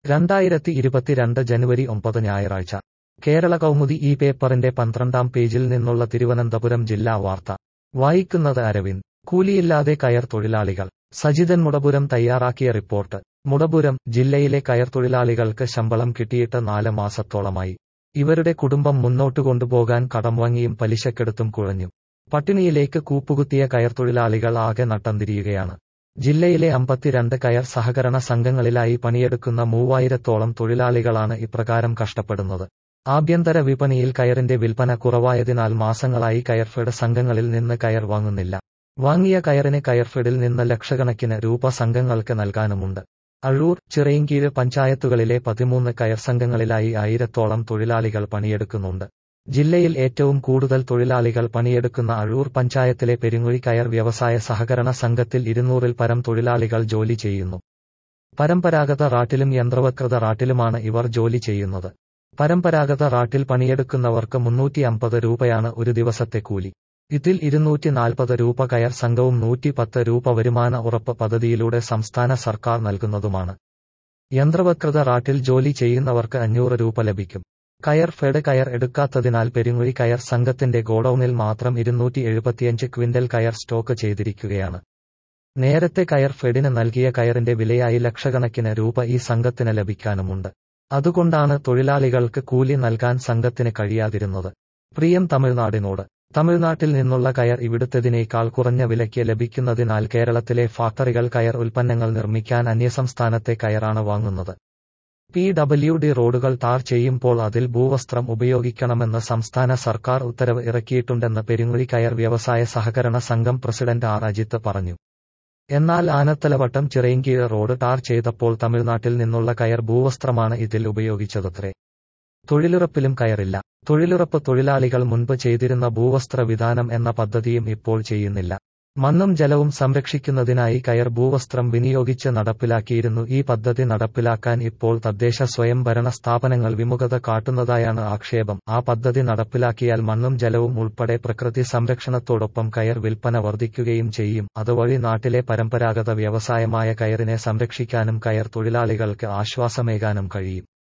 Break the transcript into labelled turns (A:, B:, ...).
A: രണ്ടായിരത്തി ഇരുപത്തിരണ്ട് ജനുവരി ഒമ്പത് ഞായറാഴ്ച കേരള കൗമുദി ഈ പേപ്പറിന്റെ പന്ത്രണ്ടാം പേജിൽ നിന്നുള്ള തിരുവനന്തപുരം ജില്ലാ വാർത്ത വായിക്കുന്നത് അരവിന്ദ് കൂലിയില്ലാതെ കയർ തൊഴിലാളികൾ സജിതൻ മുടപുരം തയ്യാറാക്കിയ റിപ്പോർട്ട് മുടപുരം ജില്ലയിലെ കയർ തൊഴിലാളികൾക്ക് ശമ്പളം കിട്ടിയിട്ട് നാല് മാസത്തോളമായി ഇവരുടെ കുടുംബം മുന്നോട്ടു കൊണ്ടുപോകാൻ കടം വാങ്ങിയും പലിശക്കെടുത്തും കുഴഞ്ഞു പട്ടിണിയിലേക്ക് കൂപ്പുകുത്തിയ കയർ തൊഴിലാളികൾ ആകെ നട്ടം തിരിയുകയാണ് ജില്ലയിലെ അമ്പത്തിരണ്ട് കയർ സഹകരണ സംഘങ്ങളിലായി പണിയെടുക്കുന്ന മൂവായിരത്തോളം തൊഴിലാളികളാണ് ഇപ്രകാരം കഷ്ടപ്പെടുന്നത് ആഭ്യന്തര വിപണിയിൽ കയറിന്റെ വിൽപ്പന കുറവായതിനാൽ മാസങ്ങളായി കയർഫെഡ് സംഘങ്ങളിൽ നിന്ന് കയർ വാങ്ങുന്നില്ല വാങ്ങിയ കയറിന് കയർഫെഡിൽ നിന്ന് ലക്ഷക്കണക്കിന് രൂപ സംഘങ്ങൾക്ക് നൽകാനുമുണ്ട് അഴൂർ ചിറയിൻകീഴ് പഞ്ചായത്തുകളിലെ പതിമൂന്ന് കയർ സംഘങ്ങളിലായി ആയിരത്തോളം തൊഴിലാളികൾ പണിയെടുക്കുന്നുണ്ട് ജില്ലയിൽ ഏറ്റവും കൂടുതൽ തൊഴിലാളികൾ പണിയെടുക്കുന്ന അഴൂർ പഞ്ചായത്തിലെ പെരുങ്ങുഴി കയർ വ്യവസായ സഹകരണ സംഘത്തിൽ ഇരുന്നൂറിൽ പരം തൊഴിലാളികൾ ജോലി ചെയ്യുന്നു പരമ്പരാഗത റാട്ടിലും യന്ത്രവൽകൃത റാട്ടിലുമാണ് ഇവർ ജോലി ചെയ്യുന്നത് പരമ്പരാഗത റാട്ടിൽ പണിയെടുക്കുന്നവർക്ക് മുന്നൂറ്റി അമ്പത് രൂപയാണ് ഒരു ദിവസത്തെ കൂലി ഇതിൽ ഇരുന്നൂറ്റി നാൽപ്പത് രൂപ കയർ സംഘവും നൂറ്റി പത്ത് രൂപ വരുമാന ഉറപ്പ് പദ്ധതിയിലൂടെ സംസ്ഥാന സർക്കാർ നൽകുന്നതുമാണ് യന്ത്രവൽകൃത റാട്ടിൽ ജോലി ചെയ്യുന്നവർക്ക് അഞ്ഞൂറ് രൂപ ലഭിക്കും കയർ ഫെഡ് കയർ എടുക്കാത്തതിനാൽ പെരുങ്ങുഴി കയർ സംഘത്തിന്റെ ഗോഡൌണിൽ മാത്രം ഇരുന്നൂറ്റി എഴുപത്തിയഞ്ച് ക്വിന്റൽ കയർ സ്റ്റോക്ക് ചെയ്തിരിക്കുകയാണ് നേരത്തെ കയർ ഫെഡിന് നൽകിയ കയറിന്റെ വിലയായി ലക്ഷക്കണക്കിന് രൂപ ഈ സംഘത്തിന് ലഭിക്കാനുമുണ്ട് അതുകൊണ്ടാണ് തൊഴിലാളികൾക്ക് കൂലി നൽകാൻ സംഘത്തിന് കഴിയാതിരുന്നത് പ്രിയം തമിഴ്നാടിനോട് തമിഴ്നാട്ടിൽ നിന്നുള്ള കയർ ഇവിടുത്തതിനേക്കാൾ കുറഞ്ഞ വിലയ്ക്ക് ലഭിക്കുന്നതിനാൽ കേരളത്തിലെ ഫാക്ടറികൾ കയർ ഉൽപ്പന്നങ്ങൾ നിർമ്മിക്കാൻ അന്യസംസ്ഥാനത്തെ കയറാണ് വാങ്ങുന്നത് പി ഡബ്ല്യു ഡി റോഡുകൾ ടാർ ചെയ്യുമ്പോൾ അതിൽ ഭൂവസ്ത്രം ഉപയോഗിക്കണമെന്ന് സംസ്ഥാന സർക്കാർ ഉത്തരവ് ഇറക്കിയിട്ടുണ്ടെന്ന് പെരുങ്ങുഴി കയർ വ്യവസായ സഹകരണ സംഘം പ്രസിഡന്റ് ആർ അജിത്ത് പറഞ്ഞു എന്നാൽ ആനത്തലവട്ടം ചിറയിൻകീഴ് റോഡ് ടാർ ചെയ്തപ്പോൾ തമിഴ്നാട്ടിൽ നിന്നുള്ള കയർ ഭൂവസ്ത്രമാണ് ഇതിൽ ഉപയോഗിച്ചതത്രേ തൊഴിലുറപ്പിലും കയറില്ല തൊഴിലുറപ്പ് തൊഴിലാളികൾ മുൻപ് ചെയ്തിരുന്ന ഭൂവസ്ത്ര വിധാനം എന്ന പദ്ധതിയും ഇപ്പോൾ ചെയ്യുന്നില്ല മണ്ണും ജലവും സംരക്ഷിക്കുന്നതിനായി കയർ ഭൂവസ്ത്രം വിനിയോഗിച്ച് നടപ്പിലാക്കിയിരുന്നു ഈ പദ്ധതി നടപ്പിലാക്കാൻ ഇപ്പോൾ തദ്ദേശ സ്വയംഭരണ സ്ഥാപനങ്ങൾ വിമുഖത കാട്ടുന്നതായാണ് ആക്ഷേപം ആ പദ്ധതി നടപ്പിലാക്കിയാൽ മണ്ണും ജലവും ഉൾപ്പെടെ പ്രകൃതി സംരക്ഷണത്തോടൊപ്പം കയർ വിൽപ്പന വർദ്ധിക്കുകയും ചെയ്യും അതുവഴി നാട്ടിലെ പരമ്പരാഗത വ്യവസായമായ കയറിനെ സംരക്ഷിക്കാനും കയർ തൊഴിലാളികൾക്ക് ആശ്വാസമേകാനും കഴിയും